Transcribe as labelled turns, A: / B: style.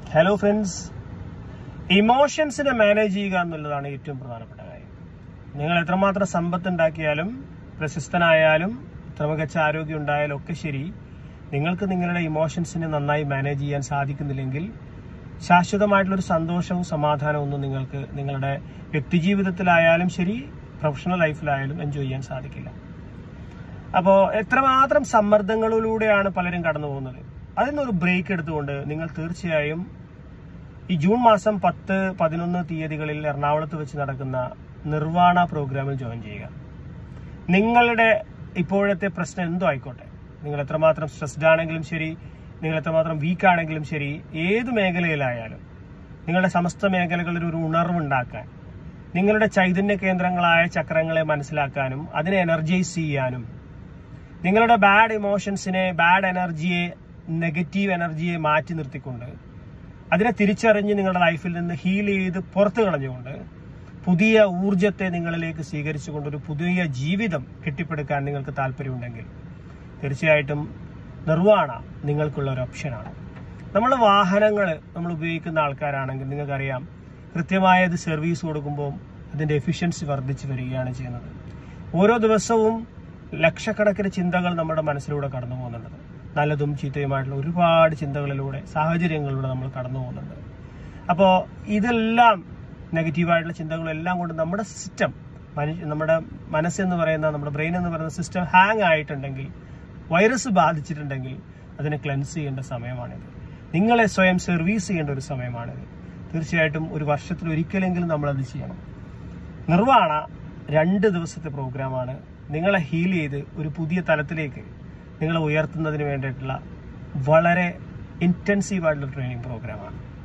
A: hello friends ഇമോഷൻസിനെ manage ചെയ്യുക എന്നുള്ളതാണ് ഏറ്റവും പ്രധാനപ്പെട്ട കാര്യം നിങ്ങൾ എത്രമാത്രം സമ്പത്ത് ഉണ്ടാക്കിയാലും പ്രശസ്തനായാലും എത്ര മികച്ച ആരോഗ്യം ഉണ്ടായാലും ഒക്കെ ശരി നിങ്ങൾക്ക് നിങ്ങളുടെ ഇമോഷൻസിനെ നന്നായി മാനേജ് ചെയ്യാൻ സാധിക്കുന്നില്ലെങ്കിൽ ശാശ്വതമായിട്ടുള്ളൊരു സന്തോഷവും സമാധാനവും ഒന്നും നിങ്ങൾക്ക് നിങ്ങളുടെ വ്യക്തിജീവിതത്തിലായാലും ശരി പ്രൊഫഷണൽ ലൈഫിലായാലും എൻജോയ് ചെയ്യാൻ സാധിക്കില്ല അപ്പോൾ എത്രമാത്രം സമ്മർദ്ദങ്ങളിലൂടെയാണ് പലരും കടന്നു പോകുന്നത് അതിൽ നിന്നൊരു ബ്രേക്ക് എടുത്തുകൊണ്ട് നിങ്ങൾ തീർച്ചയായും ഈ ജൂൺ മാസം പത്ത് പതിനൊന്ന് തീയതികളിൽ എറണാകുളത്ത് വെച്ച് നടക്കുന്ന നിർവാണ പ്രോഗ്രാമിൽ ജോയിൻ ചെയ്യുക നിങ്ങളുടെ ഇപ്പോഴത്തെ പ്രശ്നം എന്തോ ആയിക്കോട്ടെ നിങ്ങൾ എത്രമാത്രം സ്ട്രെസ്ഡ് ആണെങ്കിലും ശരി നിങ്ങൾ എത്രമാത്രം വീക്ക് ആണെങ്കിലും ശരി ഏത് മേഖലയിലായാലും നിങ്ങളുടെ സമസ്ത മേഖലകളിൽ ഒരു ഉണർവുണ്ടാക്കാൻ നിങ്ങളുടെ ചൈതന്യ കേന്ദ്രങ്ങളായ ചക്രങ്ങളെ മനസ്സിലാക്കാനും അതിനെ എനർജൈസ് ചെയ്യാനും നിങ്ങളുടെ ബാഡ് ഇമോഷൻസിനെ ബാഡ് എനർജിയെ നെഗറ്റീവ് എനർജിയെ മാറ്റി നിർത്തിക്കൊണ്ട് അതിനെ തിരിച്ചറിഞ്ഞ് നിങ്ങളുടെ ലൈഫിൽ നിന്ന് ഹീൽ ചെയ്ത് പുറത്തു കളഞ്ഞുകൊണ്ട് പുതിയ ഊർജത്തെ നിങ്ങളിലേക്ക് സ്വീകരിച്ചുകൊണ്ട് ഒരു പുതിയ ജീവിതം കെട്ടിപ്പടുക്കാൻ നിങ്ങൾക്ക് താല്പര്യമുണ്ടെങ്കിൽ തീർച്ചയായിട്ടും നിർവ്വാണ നിങ്ങൾക്കുള്ള ഒരു ഓപ്ഷനാണ് നമ്മൾ വാഹനങ്ങൾ നമ്മൾ ഉപയോഗിക്കുന്ന ആൾക്കാരാണെങ്കിൽ നിങ്ങൾക്കറിയാം കൃത്യമായ ഇത് സർവീസ് കൊടുക്കുമ്പോൾ അതിന്റെ എഫിഷ്യൻസി വർദ്ധിച്ചു വരികയാണ് ചെയ്യുന്നത് ഓരോ ദിവസവും ലക്ഷക്കണക്കിന് ചിന്തകൾ നമ്മുടെ മനസ്സിലൂടെ കടന്നു പോകുന്നുണ്ട് നല്ലതും ചീത്തയുമായിട്ടുള്ള ഒരുപാട് ചിന്തകളിലൂടെ സാഹചര്യങ്ങളിലൂടെ നമ്മൾ കടന്നു പോകുന്നുണ്ട് അപ്പോൾ ഇതെല്ലാം നെഗറ്റീവായിട്ടുള്ള ചിന്തകളെല്ലാം കൊണ്ട് നമ്മുടെ സിസ്റ്റം മനുഷ്യ നമ്മുടെ മനസ്സെന്ന് പറയുന്ന നമ്മുടെ ബ്രെയിൻ എന്ന് പറയുന്ന സിസ്റ്റം ഹാങ് ആയിട്ടുണ്ടെങ്കിൽ വൈറസ് ബാധിച്ചിട്ടുണ്ടെങ്കിൽ അതിനെ ക്ലെൻസ് ചെയ്യേണ്ട സമയമാണിത് നിങ്ങളെ സ്വയം സർവീസ് ചെയ്യേണ്ട ഒരു സമയമാണിത് തീർച്ചയായിട്ടും ഒരു വർഷത്തിൽ ഒരിക്കലെങ്കിലും നമ്മൾ അത് ചെയ്യണം നിർവ്വാണ രണ്ട് ദിവസത്തെ പ്രോഗ്രാമാണ് നിങ്ങളെ ഹീൽ ചെയ്ത് ഒരു പുതിയ തലത്തിലേക്ക് നിങ്ങളെ ഉയർത്തുന്നതിന് വേണ്ടിയിട്ടുള്ള വളരെ ഇൻറ്റൻസീവ് ആയിട്ടുള്ള ട്രെയിനിങ് പ്രോഗ്രാമാണ്